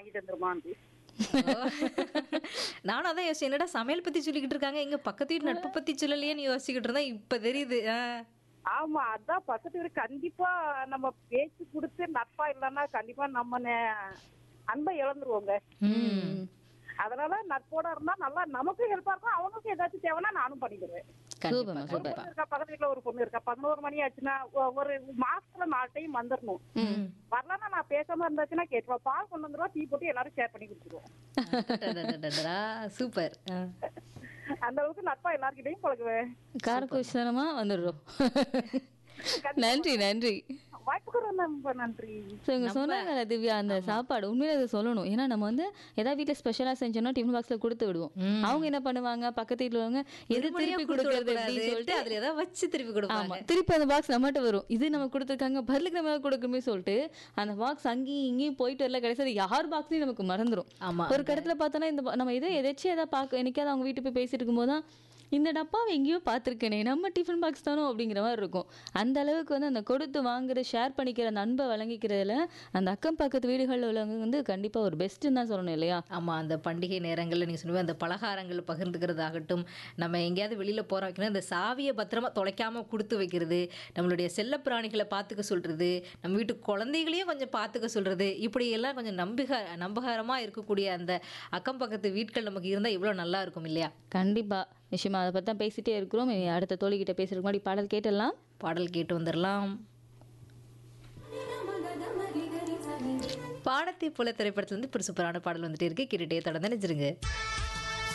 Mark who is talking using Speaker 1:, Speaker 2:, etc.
Speaker 1: வாங்கிட்டு வந்துருமான்னு
Speaker 2: நானும் அதான் யோசிச்சேன் என்னடா சமையல் பத்தி சொல்லிக்கிட்டு இருக்காங்க எங்க பக்கத்து வீட்டு நட்பு பத்தி சொல்லலையேன்னு யோசிச்சுக்கிட்டு இருந்தா இப்ப தெரியுது ஆ.
Speaker 1: ஆமா அதான் பக்கத்து வீடு கண்டிப்பா நம்ம பேச்சு கொடுத்து நட்பா இல்லைன்னா கண்டிப்பா நம்ம நே- அன்பை இழந்துருவோங்க
Speaker 2: ம்.
Speaker 1: அதனால நட்போட இருந்தா நல்லா நமக்கும் ஹெல்ப்பா இருக்கும் அவங்களுக்கும் ஏதாச்சும் தேவைன்னா நானும் பண்ணிடுவேன்
Speaker 2: கண்டிப்பா,
Speaker 3: சூப்பர்மா
Speaker 1: ஒரு
Speaker 3: சூப்பர்
Speaker 1: பொண்ணு இருக்கா பக்கத்து வீட்டுல ஒரு பொண்ணு இருக்கா பதினோரு மணி ஆச்சுன்னா ஒ- ஒரு மாசத்துல நாலு டைம் வந்துடணும் வரலன்னா நான் பேசாம இருந்தாச்சுன்னா கேட்டுவா பால் கொண்டு வந்துருவா டீ போட்டு எல்லாரும் ஷேர் பண்ணி குடிச்சிருவோம்
Speaker 2: டடடடடடா, சூப்பர் ஆ.
Speaker 1: அந்த அளவுக்கு நட்பா எல்லார்கிட்டயும் பழகுவேன்
Speaker 3: காரக்குஷனமா வந்துடுறோம் நன்றி நன்றி
Speaker 1: வாய்ப்புக்கு ரொம்ப நன்றி
Speaker 3: ஸோ இவங்க சொன்னாங்கல்ல திவ்யா அந்த சாப்பாடு உண்மையிலே அதை சொல்லணும் ஏன்னா நம்ம வந்து ஏதாவது வீட்டில் ஸ்பெஷலாக செஞ்சோம்னா டிஃபன் பாக்ஸில் கொடுத்து விடுவோம் அவங்க என்ன பண்ணுவாங்க பக்கத்து வீட்டில் உள்ளவங்க எது
Speaker 2: வெறுமனையா
Speaker 3: திருப்பி
Speaker 2: கொடுத்து
Speaker 3: கொடுக்கறது
Speaker 2: விடக்கூடாது.
Speaker 3: அப்படின்னு சொல்லிட்டு
Speaker 2: அதுல ஏதாவது வச்சு திருப்பி கொடுப்பாங்க
Speaker 3: ஆமா திருப்பி அந்த பாக்ஸ் நம்மகிட்ட வரும் இது நம்ம கொடுத்துருக்காங்க பதிலுக்கு நம்ம ஏதாவது கொடுக்கணுமே சொல்லிட்டு அந்த பாக்ஸ் அங்கேயும் இங்கேயும் போயிட்டு வரல கடைசியில் யார் பாக்ஸ்லையும் நமக்கு மறந்துடும்
Speaker 2: ஆமா
Speaker 3: ஒரு கடத்துல பார்த்தோன்னா இந்த பா- நம்ம எதோ எதாச்சும் எதாவது பார்க்க என்னைக்காவது அவங்க வீட்டுக்கு போய் பேசிட்டு இருக்கும்போது தான் இந்த டப்பாவை எங்கேயோ பார்த்துருக்கேனே நம்ம டிஃபன் பாக்ஸ் தானோ அப்படிங்கிற மாதிரி இருக்கும் அந்த அளவுக்கு வந்து அந்த கொடுத்து வாங்குற ஷேர் பண்ணிக்கிற அந்த அன்பை வழங்கிக்கிறதுல அந்த அக்கம் பக்கத்து வீடுகளில் உள்ளவங்க வந்து கண்டிப்பாக ஒரு பெஸ்ட்டுன்னு தான் சொல்லணும் இல்லையா
Speaker 2: ஆமா அந்த பண்டிகை நேரங்கள்ல நீங்க சொன்ன அந்த பலகாரங்கள் பகிர்ந்துக்கிறதாகட்டும் நம்ம எங்கேயாவது வெளியில போற வைக்கணும் அந்த சாவியை பத்திரமா தொலைக்காம கொடுத்து வைக்கிறது நம்மளுடைய செல்ல பிராணிகளை பார்த்துக்க சொல்றது நம்ம வீட்டு குழந்தைகளையும் கொஞ்சம் பார்த்துக்க சொல்றது இப்படி எல்லாம் கொஞ்சம் நம்பிக நம்பகரமா இருக்கக்கூடிய அந்த அக்கம் பக்கத்து வீட்கள் நமக்கு இருந்தா இவ்வளவு நல்லா இருக்கும் இல்லையா
Speaker 3: கண்டிப்பாக நிச்சயமா அதை பற்றி தான் பேசிட்டே இருக்கிறோம் இனி அடுத்த தோழிக்கிட்ட பேசுறதுக்கு முன்னாடி பாடல் கேட்டுடலாம்
Speaker 2: பாடல் கேட்டு வந்துடலாம் பாடத்தை போல திரைப்படத்துல இருந்து இப்படி சூப்பரான பாடல் வந்துட்டே இருக்கு கேட்டுட்டே தொடர்ந்து நினைச்சிருங்க